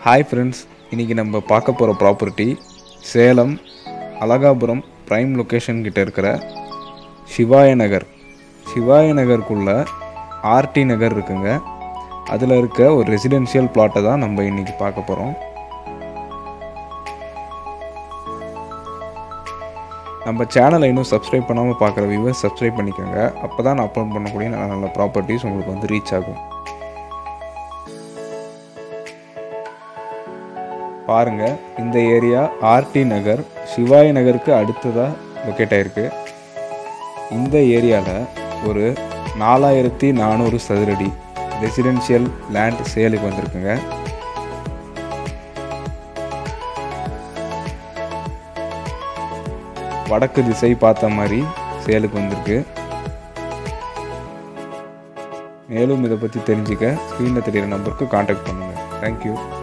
hi friends இன்றைக்கி நம்ம பார்க்க போகிற property Salem Alagapuram prime location கிட்ட இருக்கிற சிவாய நகர் சிவாய நகருக்குள்ள ஆர்டி நகர் இருக்குங்க அதில் இருக்க ஒரு ரெசிடென்ஷியல் பிளாட்டை தான் நம்ம இன்றைக்கி பார்க்க போகிறோம் நம்ம சேனலை இன்னும் சப்ஸ்கிரைப் பண்ணாமல் பார்க்குற வியூவர்ஸ் சப்ஸ்கிரைப் பண்ணிக்கோங்க அப்போ தான் நான் அப்லோட் பண்ணக்கூடிய நல்ல நல்ல ப்ராப்பர்ட்டிஸ் உங்களுக்கு வந்து ரீச் ஆகும் பாருங்க இந்த ஏரியா ஆர்டி நகர் சிவாய் நகருக்கு அடுத்ததாக லொக்கேட் ஆயிருக்கு இந்த ஏரியாவில் ஒரு நாலாயிரத்தி நானூறு சதுரடி ரெசிடென்ஷியல் லேண்ட் சேலுக்கு வந்திருக்குங்க வடக்கு திசை பார்த்த மாதிரி சேலுக்கு வந்திருக்கு மேலும் இதை பற்றி தெரிஞ்சுக்க ஸ்க்ரீனில் தெரியிற நம்பருக்கு காண்டாக்ட் பண்ணுங்கள் தேங்க்யூ